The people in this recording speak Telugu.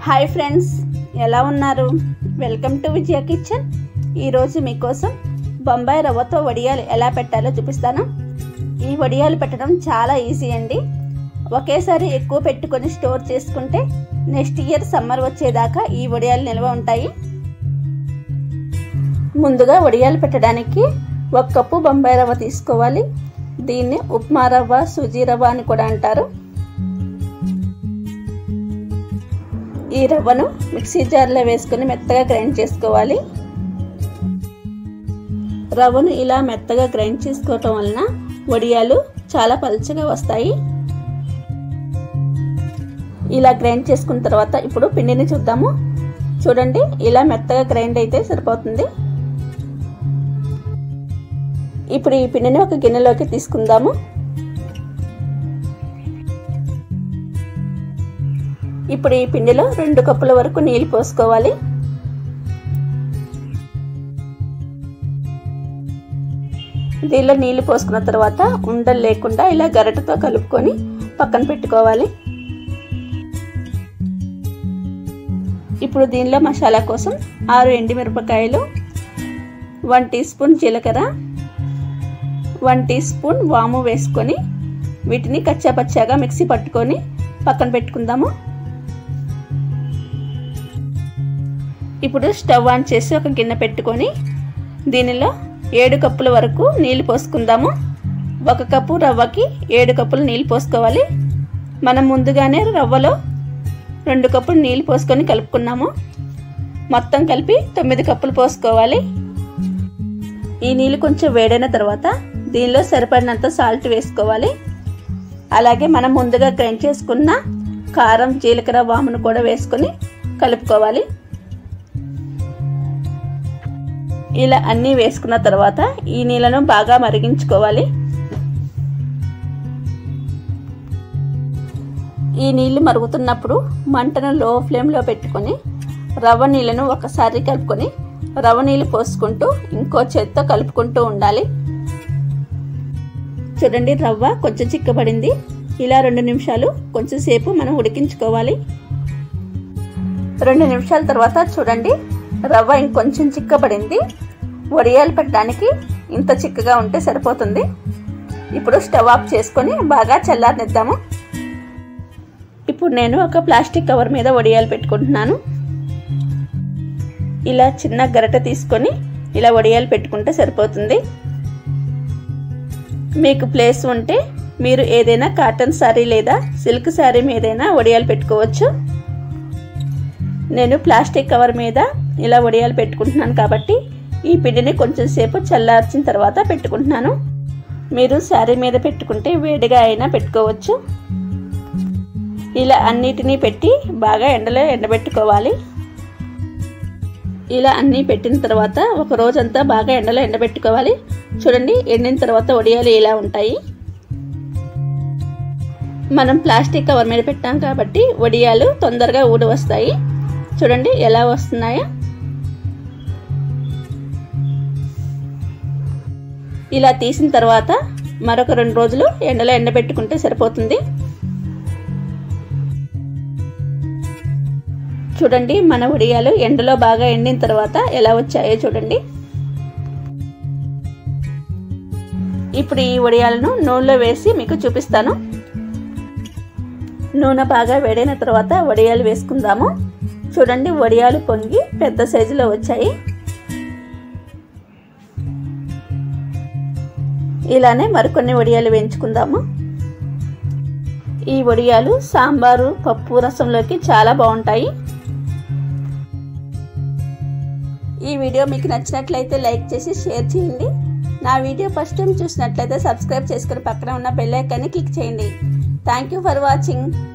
హాయ్ ఫ్రెండ్స్ ఎలా ఉన్నారు వెల్కమ్ టు విజయ కిచెన్ ఈరోజు మీకోసం బొంబాయి రవ్వతో వడియాలు ఎలా పెట్టాలో చూపిస్తాను ఈ వడియాలు పెట్టడం చాలా ఈజీ అండి ఒకేసారి ఎక్కువ పెట్టుకొని స్టోర్ చేసుకుంటే నెక్స్ట్ ఇయర్ సమ్మర్ వచ్చేదాకా ఈ వడియాలు నిల్వ ఉంటాయి ముందుగా వడియాలు పెట్టడానికి ఒక కప్పు బొంబాయి రవ్వ తీసుకోవాలి దీన్ని ఉప్మా రవ్వ సుజీ రవ్వ అని కూడా అంటారు ఈ రవ్వను మిక్సీ జార్లో వేసుకొని మెత్తగా గ్రైండ్ చేసుకోవాలి రవ్వను ఇలా మెత్తగా గ్రైండ్ చేసుకోవటం వలన వడియాలు చాలా పలుచగా వస్తాయి ఇలా గ్రైండ్ చేసుకున్న తర్వాత ఇప్పుడు పిండిని చూద్దాము చూడండి ఇలా మెత్తగా గ్రైండ్ అయితే సరిపోతుంది ఇప్పుడు ఈ పిండిని ఒక గిన్నెలోకి తీసుకుందాము ఇప్పుడు ఈ పిండిలో రెండు కప్పుల వరకు నీళ్ళు పోసుకోవాలి దీనిలో నీళ్లు పోసుకున్న తర్వాత ఉండలు లేకుండా ఇలా గరటతో కలుపుకొని పక్కన పెట్టుకోవాలి ఇప్పుడు దీనిలో మసాలా కోసం ఆరు ఎండిమిరపకాయలు వన్ టీ స్పూన్ జీలకర్ర వన్ టీ స్పూన్ వాము వేసుకొని వీటిని కచ్చాపచ్చాగా మిక్సీ పట్టుకొని పక్కన పెట్టుకుందాము ఇప్పుడు స్టవ్ ఆన్ చేసి ఒక గిన్నె పెట్టుకొని దీనిలో ఏడు కప్పుల వరకు నీళ్ళు పోసుకుందాము ఒక కప్పు రవ్వకి ఏడు కప్పులు నీళ్ళు పోసుకోవాలి మనం ముందుగానే రవ్వలో రెండు కప్పులు నీళ్ళు పోసుకొని కలుపుకున్నాము మొత్తం కలిపి తొమ్మిది కప్పులు పోసుకోవాలి ఈ నీళ్ళు కొంచెం వేడైన తర్వాత దీనిలో సరిపడినంత సాల్ట్ వేసుకోవాలి అలాగే మనం ముందుగా గ్రైండ్ చేసుకున్న కారం జీలకర్ర వామును కూడా వేసుకొని కలుపుకోవాలి ఇలా అన్నీ వేసుకున్న తర్వాత ఈ నీళ్ళను బాగా మరిగించుకోవాలి ఈ నీళ్లు మరుగుతున్నప్పుడు మంటను లో ఫ్లేమ్లో పెట్టుకొని రవ్వ నీళ్ళను ఒకసారి కలుపుకొని రవ్వ నీళ్ళు పోసుకుంటూ ఇంకో చేత్తో కలుపుకుంటూ ఉండాలి చూడండి రవ్వ కొంచెం చిక్కబడింది ఇలా రెండు నిమిషాలు కొంచెం సేపు మనం ఉడికించుకోవాలి రెండు నిమిషాల తర్వాత చూడండి రవ్వ ఇంకొంచెం చిక్కబడింది వడియాలు పెట్టడానికి ఇంత చిక్కగా ఉంటే సరిపోతుంది ఇప్పుడు స్టవ్ ఆఫ్ చేసుకొని బాగా చల్లారనిద్దాము ఇప్పుడు నేను ఒక ప్లాస్టిక్ కవర్ మీద వడియాలు పెట్టుకుంటున్నాను ఇలా చిన్న గరట తీసుకొని ఇలా వడియాలు పెట్టుకుంటే సరిపోతుంది మీకు ప్లేస్ ఉంటే మీరు ఏదైనా కాటన్ శారీ లేదా సిల్క్ శారీ మీదైనా వడియాలు పెట్టుకోవచ్చు నేను ప్లాస్టిక్ కవర్ మీద ఇలా వడియాలు పెట్టుకుంటున్నాను కాబట్టి ఈ పిండిని కొంచెం సేపు చల్లార్చిన తర్వాత పెట్టుకుంటున్నాను మీరు శారీ మీద పెట్టుకుంటే వేడిగా అయినా పెట్టుకోవచ్చు ఇలా అన్నిటినీ పెట్టి బాగా ఎండలో ఎండబెట్టుకోవాలి ఇలా అన్నీ పెట్టిన తర్వాత ఒక రోజంతా బాగా ఎండలో ఎండబెట్టుకోవాలి చూడండి ఎండిన తర్వాత వడియాలు ఇలా ఉంటాయి మనం ప్లాస్టిక్ కవర్ మీద పెట్టాం కాబట్టి వడియాలు తొందరగా ఊడి వస్తాయి చూడండి ఎలా వస్తున్నాయో ఇలా తీసిన తర్వాత మరొక రెండు రోజులు ఎండలో ఎండబెట్టుకుంటే సరిపోతుంది చూడండి మన వడియాలు ఎండలో బాగా ఎండిన తర్వాత ఎలా వచ్చాయో చూడండి ఇప్పుడు ఈ వడియాలను నూనెలో వేసి మీకు చూపిస్తాను నూనె బాగా వేడైన తర్వాత వడియాలు వేసుకుందాము చూడండి వడియాలు పొంగి పెద్ద సైజులో వచ్చాయి ఇలానే మరికొన్ని వడియాలు వేయించుకుందాము ఈ వడియాలు సాంబారు పప్పు రసంలోకి చాలా బాగుంటాయి ఈ వీడియో మీకు నచ్చినట్లయితే లైక్ చేసి షేర్ చేయండి నా వీడియో ఫస్ట్ టైం చూసినట్లయితే సబ్స్క్రైబ్ చేసుకుని పక్కన ఉన్న బెల్ ఐకాన్ని క్లిక్ చేయండి థ్యాంక్ యూ ఫర్ వాచింగ్